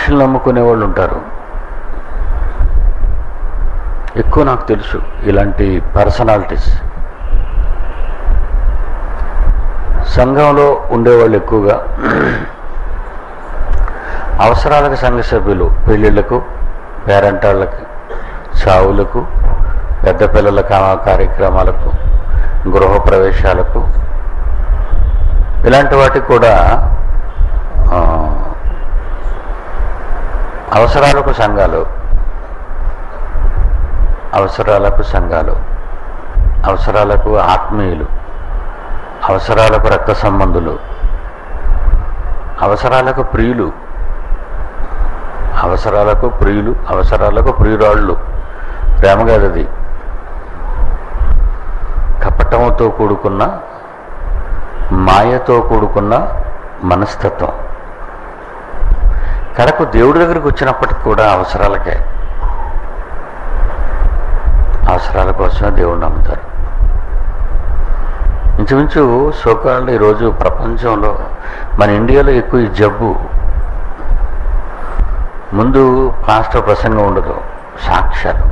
మనుషులు నమ్ముకునే వాళ్ళు ఉంటారు ఎక్కువ నాకు తెలుసు ఇలాంటి పర్సనాలిటీస్ సంఘంలో ఉండేవాళ్ళు ఎక్కువగా అవసరాలకు సంఘ సభ్యులు పెళ్ళిళ్ళకు పేరెంటాళ్ళకి చావులకు పెద్ద పిల్లల కా- కార్యక్రమాలకు గృహప్రవేశాలకు ఇలాంటి వాటికి కూడా ఆ, అవసరాలకు సంఘాలు అవసరాలకు సంఘాలు అవసరాలకు ఆత్మీయులు అవసరాలకు రక్త సంబంధులు అవసరాలకు ప్రియులు అవసరాలకు ప్రియులు అవసరాలకు ప్రియురాళ్ళు ప్రేమ కాదది కపటంతో కూడుకున్న మాయతో కూడుకున్న మనస్తత్వం కడకు దేవుడి దగ్గరికి వచ్చినప్పటికి కూడా అవసరాలకే అవసరాల కోసమే దేవుడు నమ్ముతారు ఇంచుమించు సోకాళ్ళు ఈరోజు ప్రపంచంలో మన ఇండియాలో ఎక్కువ ఈ జబ్బు ముందు పాస్టర్ ప్రసంగం ఉండదు సాక్ష్యాలు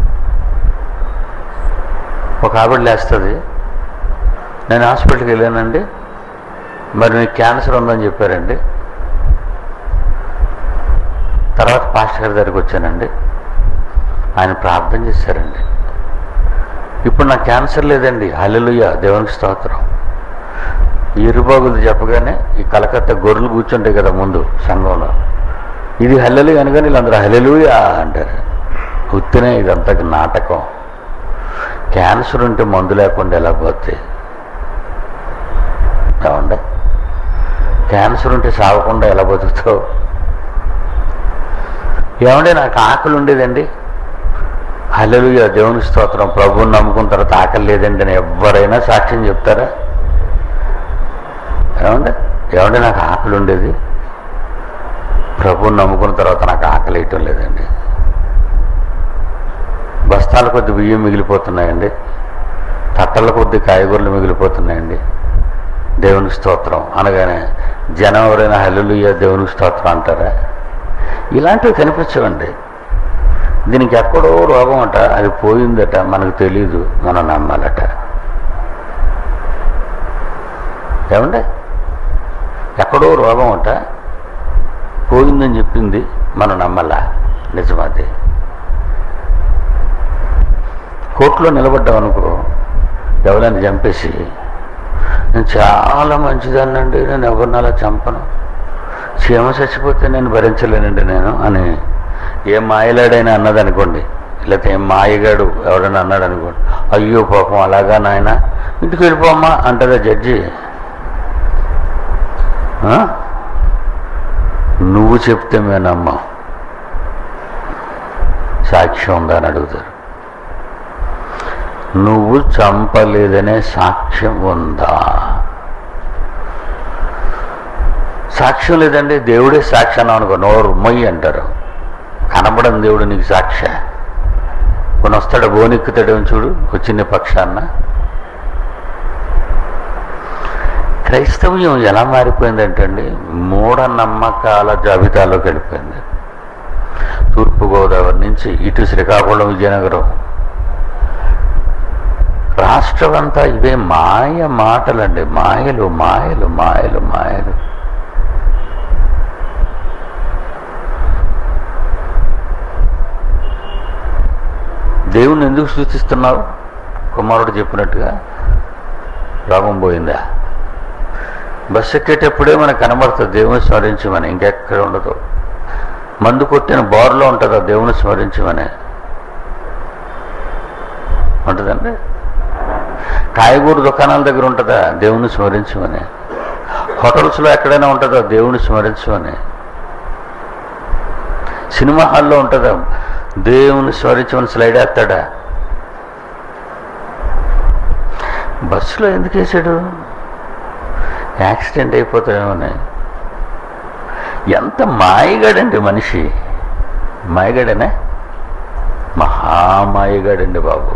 ఒక ఆవిడ లేస్తుంది నేను హాస్పిటల్కి వెళ్ళానండి మరి నీకు క్యాన్సర్ ఉందని చెప్పారండి తర్వాత పాస్టర్ గారి దగ్గరికి వచ్చానండి ఆయన ప్రార్థన చేశారండి ఇప్పుడు నాకు క్యాన్సర్ లేదండి హల్లెలూయా దేవునికి స్తోత్రం ఇరుబాగులు చెప్పగానే ఈ కలకత్తా గొర్రెలు కూర్చుంటాయి కదా ముందు సంఘంలో ఇది హల్లెలు అనగానే వీళ్ళందరూ హల్లెలూయా అంటారు ఉత్తినే ఇదంతా నాటకం క్యాన్సర్ ఉంటే మందు లేకుండా ఎలా పోతే ఏమండి క్యాన్సర్ ఉంటే సాగకుండా ఎలా బతుకుతావు ఏమంటే నాకు ఆకలి ఉండేదండి హల్లెలూయా దేవుని స్తోత్రం ప్రభువుని నమ్ముకున్న తర్వాత ఆకలి లేదండి అని ఎవరైనా సాక్ష్యం చెప్తారా ఏమండి ఏమంటే నాకు ఆకలి ఉండేది ప్రభువుని నమ్ముకున్న తర్వాత నాకు ఆకలి వేయటం లేదండి బస్తాల కొద్ది బియ్యం మిగిలిపోతున్నాయండి తట్టల కొద్ది కాయగూరలు మిగిలిపోతున్నాయండి దేవునికి స్తోత్రం అనగానే జనం ఎవరైనా హల్లుయ్య దేవునికి స్తోత్రం అంటారా ఇలాంటివి కనిపించవండి దీనికి ఎక్కడో రోగం అట అది పోయిందట మనకు తెలీదు మనం నమ్మాలట ఏమండి ఎక్కడో రోగం అట పోయిందని చెప్పింది మనం నమ్మలా నిజమది కోర్టులో నిలబడ్డాం అనుకో ఎవరైనా చంపేసి నేను చాలా మంచిదాన్నండి నేను ఎవరిని అలా చంపను చీమ చచ్చిపోతే నేను భరించలేనండి నేను అని ఏ మాయలాడైనా అన్నదనుకోండి లేకపోతే ఏ మాయగాడు ఎవడైనా అన్నాడు అనుకోండి అయ్యో పాపం అలాగా నాయన ఇంటికి వెళ్ళిపోమ్మా అంటదా జడ్జి ఆ? నువ్వు చెప్తే మేము నమ్మం సాక్ష్యం ఉందా అని అడుగుతారు నువ్వు చంపలేదనే సాక్ష్యం ఉందా సాక్ష్యం లేదండి దేవుడే సాక్ష్యం అనుకో నోరు మొయ్యి అంటారు కనబడని దేవుడు నీకు సాక్ష్య కొన్ని వస్తాడు బోనెక్కుతాడు చూడు వచ్చిన పక్షాన్న క్రైస్తవ్యం ఎలా మారిపోయిందంటండి మూఢనమ్మకాల జాబితాలోకి వెళ్ళిపోయింది తూర్పుగోదావరి నుంచి ఇటు శ్రీకాకుళం విజయనగరం రాష్ట్రం అంతా ఇవే మాయ మాటలండి మాయలు మాయలు మాయలు మాయలు దేవుణ్ణి ఎందుకు సూచిస్తున్నావు కుమారుడు చెప్పినట్టుగా రోగం పోయిందా బస్సు ఎక్కేటప్పుడే మనకు కనబడుతుంది దేవుని స్మరించమని ఇంకెక్కడ ఉండదు మందు కొట్టిన బార్లో ఉంటుందా దేవుని స్మరించమని ఉంటుందండి కాయగూర దుకాణాల దగ్గర ఉంటుందా దేవుని స్మరించమని హోటల్స్లో ఎక్కడైనా ఉంటుందా దేవుని స్మరించమని సినిమా హాల్లో ఉంటుందా దేవుని స్మరించమని స్లైడ్ వేస్తాడా బస్సులో ఎందుకు వేసాడు యాక్సిడెంట్ అయిపోతామేమోని ఎంత మాయగాడండి మనిషి మాయగాడనే మహామాయగాడండి బాబు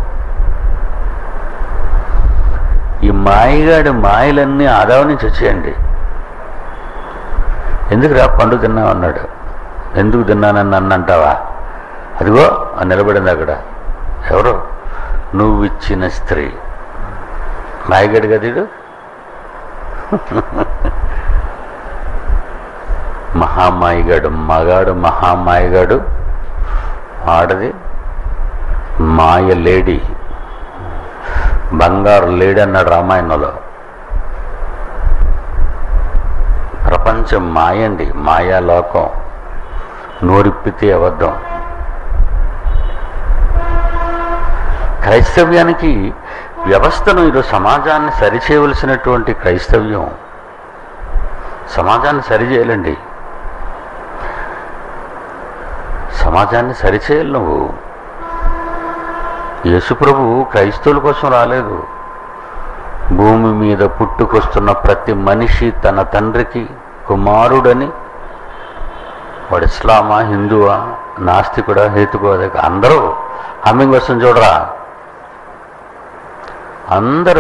ఈ మాయగాడి మాయలన్నీ ఆదావు నుంచి వచ్చేయండి ఎందుకురా పండు తిన్నామన్నాడు ఎందుకు తిన్నానని నన్ను అంటావా అదిగో అని నిలబడింది అక్కడ ఎవరు నువ్వు ఇచ్చిన స్త్రీ మాయగడు గదిడు మహామాయిగాడు మగాడు మహామాయిగాడు ఆడది మాయ లేడీ బంగారు లేడీ అన్నాడు రామాయణంలో ప్రపంచం మాయండి మాయాలోకం నోరిప్పితే అబద్ధం క్రైస్తవ్యానికి వ్యవస్థను ఈరోజు సమాజాన్ని సరిచేయవలసినటువంటి క్రైస్తవ్యం సమాజాన్ని సరిచేయాలండి సమాజాన్ని సరిచేయాలి నువ్వు యేసుప్రభు క్రైస్తవుల కోసం రాలేదు భూమి మీద పుట్టుకొస్తున్న ప్రతి మనిషి తన తండ్రికి కుమారుడని వాడు ఇస్లామా హిందువా నాస్తికుడా హేతుకోద అందరూ హమ్మింగ్ వస్తుంది చూడరా అందరూ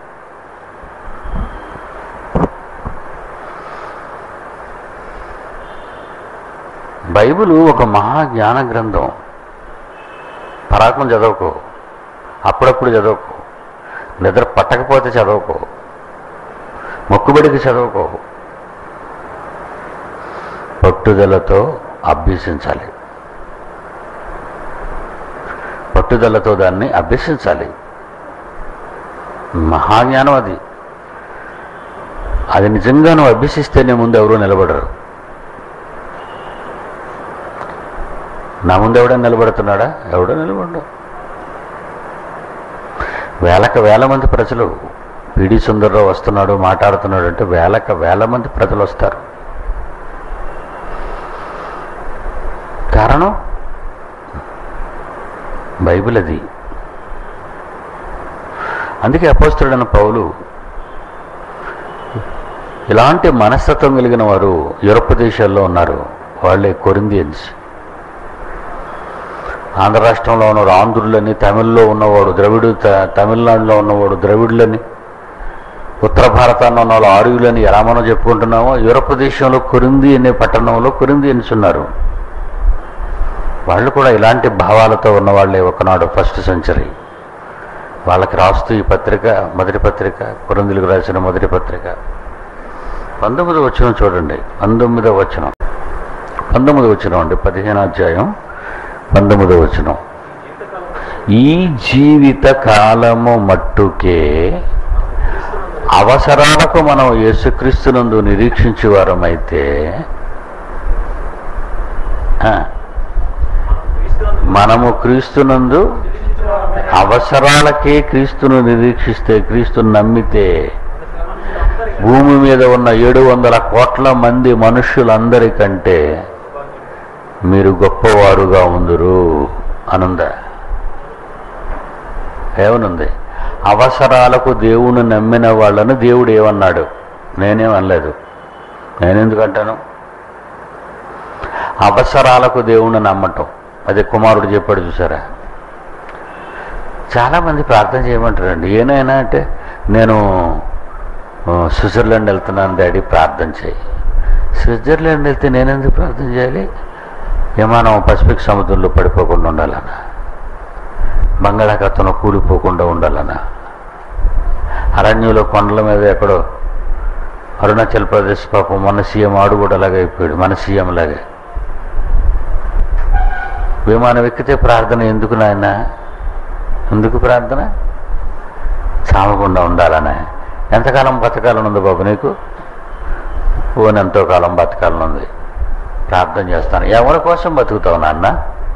బైబిల్ ఒక మహా జ్ఞాన గ్రంథం పరాకం చదవకో అప్పుడప్పుడు చదవకో నిద్ర పట్టకపోతే చదవకో మొక్కుబడికి చదవకో పట్టుదలతో అభ్యసించాలి పట్టుదలతో దాన్ని అభ్యసించాలి మహాజ్ఞానం అది అది నిజంగా నువ్వు అభ్యసిస్తేనే ముందు ఎవరూ నిలబడరు నా ముందు ఎవడైనా నిలబడుతున్నాడా ఎవడో నిలబడ్డు వేలకు వేల మంది ప్రజలు పిడి సుందర్రావు వస్తున్నాడు మాట్లాడుతున్నాడు అంటే వేలక వేల మంది ప్రజలు వస్తారు కారణం బైబిల్ అది అందుకే అపోస్తుడైన పౌలు ఇలాంటి మనస్తత్వం కలిగిన వారు యూరప్ దేశాల్లో ఉన్నారు వాళ్ళే కొరిందియన్స్ ఆంధ్ర రాష్ట్రంలో ఉన్నవాడు ఆంధ్రులని తమిళ్లో ఉన్నవాడు ద్రవిడు త- తమిళనాడులో ఉన్నవాడు ద్రవిడులని ఉత్తర భారతాల్లో ఉన్న వాళ్ళు ఆర్యులని ఎలా మనం చెప్పుకుంటున్నామో యూరప్ దేశంలో కొరింది అనే పట్టణంలో కొరిందియన్స్ ఉన్నారు వాళ్ళు కూడా ఇలాంటి భావాలతో ఉన్నవాళ్ళే ఒకనాడు ఫస్ట్ సెంచరీ వాళ్ళకి రాస్తూ ఈ పత్రిక మొదటి పత్రిక కొరిందులకు రాసిన మొదటి పత్రిక పంతొమ్మిది వచ్చిన చూడండి పంతొమ్మిదో వచనం పంతొమ్మిది వచ్చిన అండి పదిహేను అధ్యాయం పంతొమ్మిదో వచనం ఈ జీవిత కాలము మట్టుకే అవసరాలకు మనం యేసుక్రీస్తునందు నిరీక్షించే వారమైతే ఆ, మనము క్రీస్తునందు అవసరాలకే క్రీస్తును నిరీక్షిస్తే క్రీస్తును నమ్మితే భూమి మీద ఉన్న ఏడు వందల కోట్ల మంది మనుష్యులందరికంటే మీరు గొప్పవారుగా ఉందరు అనుందా ఏమనుంది అవసరాలకు దేవుని నమ్మిన వాళ్ళను దేవుడు ఏమన్నాడు నేనేం అనలేదు నేనెందుకంటాను అవసరాలకు దేవుణ్ణి నమ్మటం అదే కుమారుడు చెప్పాడు చూసారా చాలామంది ప్రార్థన చేయమంటారండి ఏనైనా అంటే నేను ఆ, స్విట్జర్లాండ్ వెళ్తున్నాను డాడీ ప్రార్థన చేయి స్విట్జర్లాండ్ వెళ్తే నేనెందుకు ప్రార్థన చేయాలి విమానం పసిఫిక్ సముద్రంలో పడిపోకుండా ఉండాలన్నా బంగాళాఖాతంలో కూలిపోకుండా ఉండాలన్నా అరణ్యంలో కొండల మీద ఎక్కడో అరుణాచల్ ప్రదేశ్ పాపం మన సీఎం ఆడు కూడా అలాగే అయిపోయాడు మన సీఎం లాగే విమానం ఎక్కితే ప్రార్థన ఎందుకు నాయన ఎందుకు ప్రార్థన చావకుండా ఉండాలనే ఎంతకాలం బతకాలని ఉంది బాబు నీకు ఓన్ ఎంతో కాలం బతకాలని ఉంది ప్రార్థన చేస్తాను ఎవరి కోసం బతుకుతావు నాన్న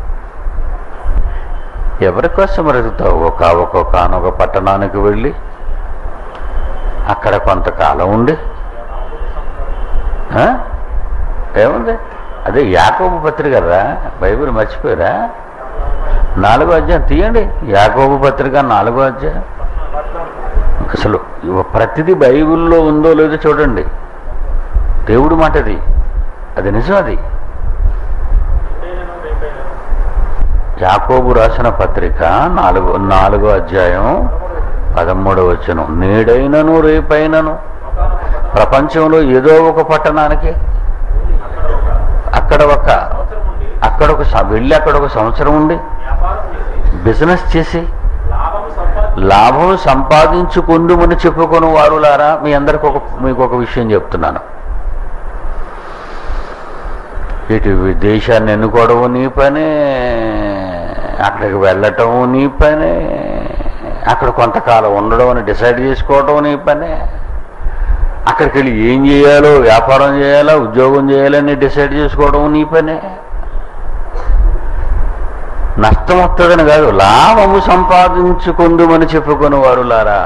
ఎవరి కోసం బ్రతుకుతావు ఒక ఒక్కొక్కనొక పట్టణానికి వెళ్ళి అక్కడ కొంతకాలం ఉండి ఆ? ఏముంది అదే యాకోబు పత్రిక రా బైబిల్ మర్చిపోయారా నాలుగో అధ్యాయం తీయండి యాకోబు పత్రిక నాలుగో అధ్యాయం అసలు ఇవ- ప్రతిదీ బైబిల్లో ఉందో లేదో చూడండి దేవుడు మాటది అది నిజం అది యాకోబు రాసిన పత్రిక నాలుగో నాలుగో అధ్యాయం పదమూడవ వచనం నేడైనను రేపైనను ప్రపంచంలో ఏదో ఒక పట్టణానికి అక్కడ ఒక అక్కడ ఒక స- వెళ్ళి అక్కడ ఒక సంవత్సరం ఉండి వ్యాపారం చేసి బిజినెస్ చేసి లాభము సంపాదించి లాభం సంపాదించుకుందుమని చెప్పుకొని వారులారా మీ అందరికి ఒక మీకు ఒక విషయం చెప్తున్నాను ఇటు దేశాన్ని ఎన్నుకోవడం నీ పనే అక్కడికి వెళ్ళటం నీ పనే అక్కడ కొంతకాలం ఉండడం అని డిసైడ్ చేసుకోవడం నీ పనే అక్కడికి వెళ్ళి ఏం చేయాలో వ్యాపారం చేయాలా ఉద్యోగం చేయాలని డిసైడ్ చేసుకోవడం నీ పనే నష్టం వస్తుందని కాదు లాభము సంపాదించుకుందుమని చెప్పుకుని వారులారా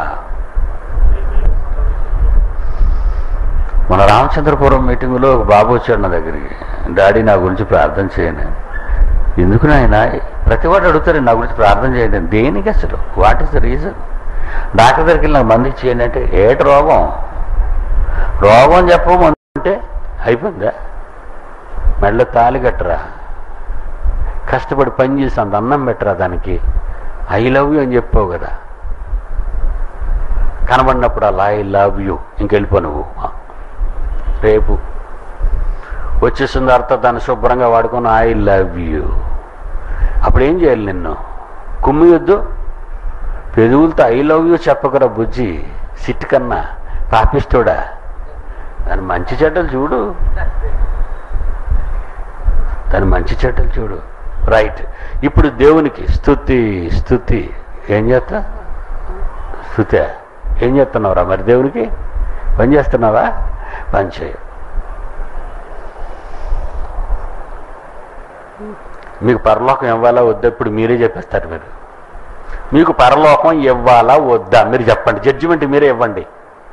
మన రామచంద్రపురం మీటింగులో ఒక బాబు వచ్చాడు నా దగ్గరికి డాడీ నా గురించి ప్రార్థన చేయను ఎందుకు నాయన ప్రతి వాడు అడుగుతారు నా గురించి ప్రార్థన చేయండి దేనికి అసలు what is the reason doctor దగ్గరికి వెళ్ళి నాకు మంది ఇచ్చేయండి అంటే ఏటి రోగం రోగం చెప్పమంటే అయిపోయిందా మెళ్ళ తాలి కట్టరా కష్టపడి పని చేసి అంత అన్నం పెట్టరా దానికి ఐ లవ్ యూ అని చెప్పావు కదా కనబడినప్పుడు అలా ఐ లవ్ యూ ఇంకెళ్ళిపో నువ్వు రేపు వచ్చేసిన తర్వాత దాన్ని శుభ్రంగా వాడుకొని ఐ లవ్ యూ అప్పుడు ఏం చేయాలి నిన్ను కుమ్మియొద్దు పెదవులతో ఐ లవ్ యూ చెప్పకరా బుజ్జి సిట్ కన్నా పాపిస్తోడా దాని మంచి చెడ్డలు చూడు దాని మంచి చెడ్డలు చూడు రైట్ ఇప్పుడు దేవునికి స్థుతి స్థుతి ఏం చేస్తా స్థుతే ఏం చేస్తున్నావురా మరి దేవునికి పని చేస్తున్నావా పని చేయ మీకు పరలోకం ఇవ్వాలా వద్దా ఇప్పుడు మీరే చెప్పేస్తారు మీరు మీకు పరలోకం ఇవ్వాలా వద్దా మీరు చెప్పండి జడ్జిమెంట్ మీరే ఇవ్వండి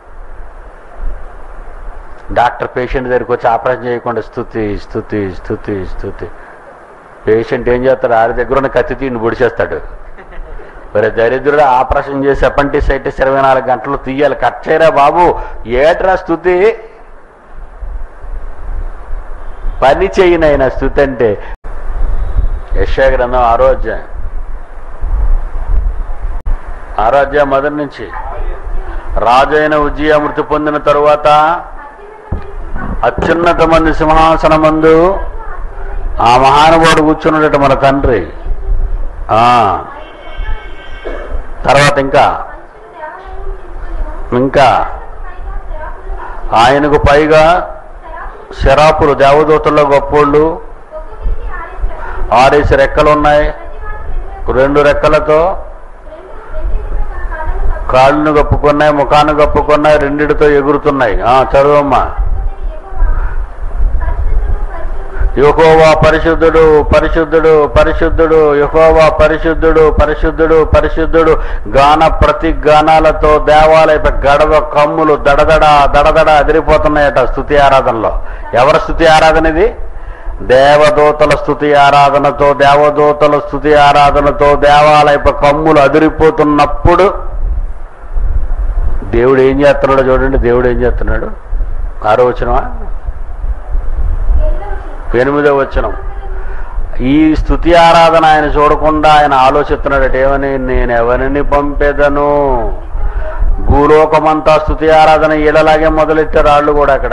డాక్టర్ పేషెంట్ దగ్గరికి వచ్చి ఆపరేషన్ చేయకుండా స్థుతి స్థుతి స్థుతి స్థుతి పేషెంట్ ఏం చేస్తాడు ఆడి దగ్గర ఉన్న కత్తి తీని పొడిచేస్తాడు మరి దరిద్రుడు ఆపరేషన్ చేసి అపెంటిసైటిస్ ఇరవై నాలుగు గంటలు తీయాలి కట్ చేయరా బాబు ఏట్రా స్థుతి పని చేయనైనా స్థుతి అంటే యశా గ్రంథం ఆరోగ్యం ఆరోగ్య మొదటి నుంచి రాజు అయిన ఉజ్జయ మృతి పొందిన తరువాత అత్యున్నత మంది సింహాసనమందు ఆ మహానుభావుడు కూర్చున్నట మన తండ్రి ఆ తర్వాత ఇంకా ఇంకా ఆయనకు పైగా శరాపులు దేవదూతల్లో గొప్పోళ్ళు ఆరేసి రెక్కలు ఉన్నాయి రెండు రెక్కలతో కాళ్ళను కప్పుకున్నాయి ముఖాన్ని కప్పుకున్నాయి రెండిటితో ఎగురుతున్నాయి ఆ చదువమ్మా యహోవా పరిశుద్ధుడు పరిశుద్ధుడు పరిశుద్ధుడు యహోవా పరిశుద్ధుడు పరిశుద్ధుడు పరిశుద్ధుడు గాన ప్రతి గానాలతో దేవాలయ గడవ కమ్ములు దడదడ దడదడ అదిరిపోతున్నాయట స్థుతి ఆరాధనలో ఎవరి స్థుతి ఆరాధన ఇది దేవదూతల స్థుతి ఆరాధనతో దేవదూతల స్థుతి ఆరాధనతో దేవాలయ కమ్ములు అదిరిపోతున్నప్పుడు దేవుడు ఏం చేస్తున్నాడో చూడండి దేవుడు ఏం చేస్తున్నాడు ఆరో వచనమా ఎనిమిదో వచనం ఈ స్థుతి ఆరాధన ఆయన చూడకుండా ఆయన ఆలోచిస్తున్నాడట ఏమని నేను ఎవరిని పంపేదను భూలోకమంతా స్థుతి ఆరాధన ఈడలాగే మొదలెట్టారు వాళ్ళు కూడా అక్కడ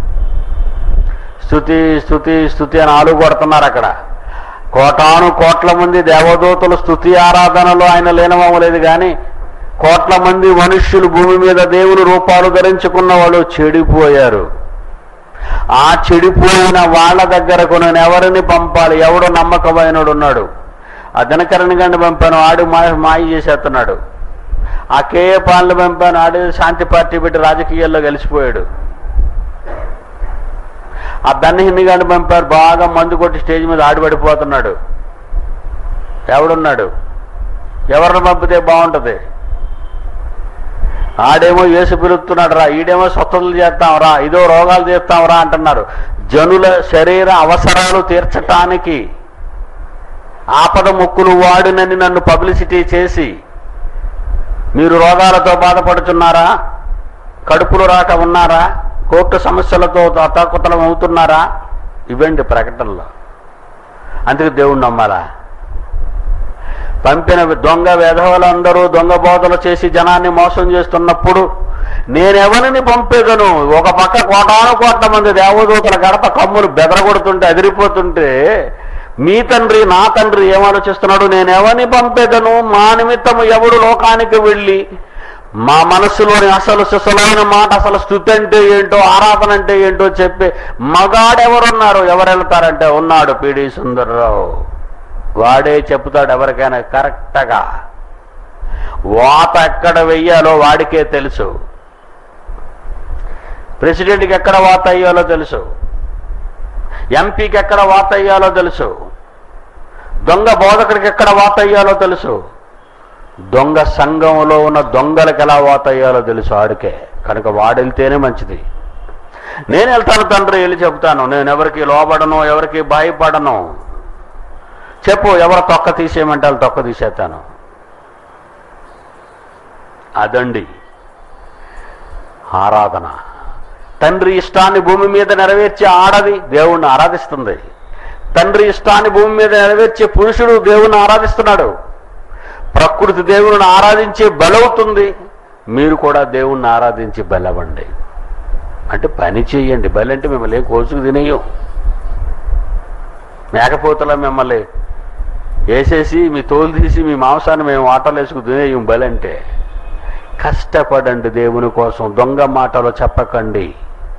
స్థుతి స్థుతి స్థుతి అని ఆలు కొడుతున్నారు అక్కడ కోటాను కోట్ల మంది దేవదూతలు స్థుతి ఆరాధనలో ఆయన లీనమవ్వలేదు కానీ కోట్ల మంది మనుష్యులు భూమి మీద దేవుని రూపాలు ధరించుకున్న వాళ్ళు చెడిపోయారు ఆ చెడిపోయిన వాళ్ళ దగ్గరకు నేను ఎవరిని పంపాలి ఎవడు నమ్మకమైనడు ఉన్నాడు ఆ దినకరణి గండి పంపాను ఆడు మా మాయ చేసేస్తున్నాడు ఆ కేఏ పాలన పంపాను ఆడు శాంతి పార్టీ పెట్టి రాజకీయాల్లో కలిసిపోయాడు ఆ బెన్నహిన్ని గారిని పంపారు బాగా మందు కొట్టి స్టేజ్ మీద ఆడిపడిపోతున్నాడు ఎవడున్నాడు ఎవరిని పంపితే బాగుంటుంది ఆడేమో వేసి పిలుస్తున్నాడు రా ఈడేమో స్వస్థతలు చేస్తాం రా ఇదో రోగాలు తీస్తాం రా అంటున్నారు జనుల శరీర అవసరాలు తీర్చటానికి ఆపద మొక్కులు వాడినని నన్ను పబ్లిసిటీ చేసి మీరు రోగాలతో బాధపడుతున్నారా కడుపులు రాక ఉన్నారా కోర్టు సమస్యలతో అతాకుతలం అవుతున్నారా ఇవ్వండి ప్రకటనలో అందుకు దేవుణ్ణి నమ్మాలా పంపిన దొంగ వెధవలందరూ దొంగ బోధలు చేసి జనాన్ని మోసం చేస్తున్నప్పుడు నేనెవరిని పంపేదను ఒక పక్క కోటాను కోట్ల మంది దేవదూతల గడప కమ్ములు బెదరగొడుతుంటే అదిరిపోతుంటే మీ తండ్రి నా తండ్రి ఏం ఆలోచిస్తున్నాడు నేను ఎవరిని పంపేదను మా నిమిత్తము ఎవడు లోకానికి వెళ్ళి మా మనస్సులోని అసలు సుసలైన మాట అసలు స్థుతి అంటే ఏంటో ఆరాధన అంటే ఏంటో చెప్పి మగాడెవరున్నారు ఎవరు వెళ్తారంటే ఉన్నాడు పిడి సుందర్రావు వాడే చెప్తాడు ఎవరికైనా కరెక్ట్గా వాత ఎక్కడ వెయ్యాలో వాడికే తెలుసు ప్రెసిడెంట్కి ఎక్కడ వాత అయ్యాలో తెలుసు ఎంపీకి ఎక్కడ వాత అయ్యాలో తెలుసు దొంగ బోధకుడికి ఎక్కడ వాత అయ్యాలో తెలుసు దొంగ సంఘంలో ఉన్న దొంగలకు ఎలా వాత అయ్యాలో తెలుసు ఆడికే కనుక వాడు వెళ్తేనే మంచిది నేను వెళ్తాను తండ్రి వెళ్ళి చెప్తాను నేను ఎవరికి లోబడను ఎవరికి భయపడను చెప్పు ఎవరు తొక్క తీసేయమంటే వాళ్ళు తొక్క తీసేస్తాను అదండి ఆరాధన తండ్రి ఇష్టాన్ని భూమి మీద నెరవేర్చే ఆడది దేవుణ్ణి ఆరాధిస్తుంది తండ్రి ఇష్టాన్ని భూమి మీద నెరవేర్చే పురుషుడు దేవుణ్ణి ఆరాధిస్తున్నాడు ప్రకృతి దేవుని ఆరాధించే బలవుతుంది మీరు కూడా దేవుణ్ణి ఆరాధించి బలవండి అంటే పని చేయండి బలంటే మిమ్మల్ని ఏం కోసుకు తినేయం మేకపోతల మిమ్మల్ని వేసేసి మీ తోలు తీసి మీ మాంసాన్ని మేము వాటలు వేసుకు తినేయం బలంటే కష్టపడండి దేవుని కోసం దొంగ మాటలు చెప్పకండి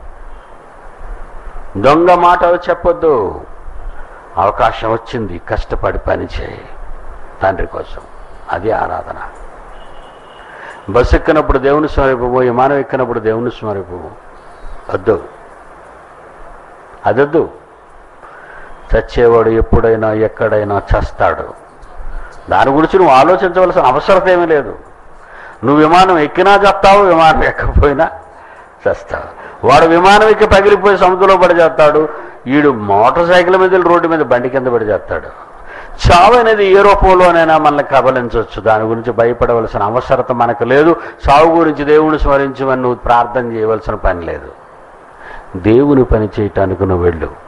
దొంగ మాటలు చెప్పొద్దు అవకాశం వచ్చింది కష్టపడి పని చేయి తండ్రి కోసం అది ఆరాధన బస్సు ఎక్కినప్పుడు దేవుని స్మరిపము విమానం ఎక్కినప్పుడు దేవుని స్మరిపము వద్దు అదొద్దు చచ్చేవాడు ఎప్పుడైనా ఎక్కడైనా చస్తాడు దాని గురించి నువ్వు ఆలోచించవలసిన అవసరం ఏమీ లేదు నువ్వు విమానం ఎక్కినా చస్తావు విమానం ఎక్కకపోయినా చస్తావు వాడు విమానం ఎక్కి పగిలిపోయి సముద్రంలో పడి చేస్తాడు వీడు మోటార్ సైకిల్ మీద వెళ్ళి రోడ్డు మీద బండి కింద పడి చేస్తాడు చావు అనేది ఏ రూపంలోనైనా మనల్ని కబలించవచ్చు దాని గురించి భయపడవలసిన అవసరత మనకు లేదు చావు గురించి దేవుని స్మరించమని నువ్వు ప్రార్థన చేయవలసిన పని లేదు దేవుని పని చేయటానికి నువ్వు వెళ్ళు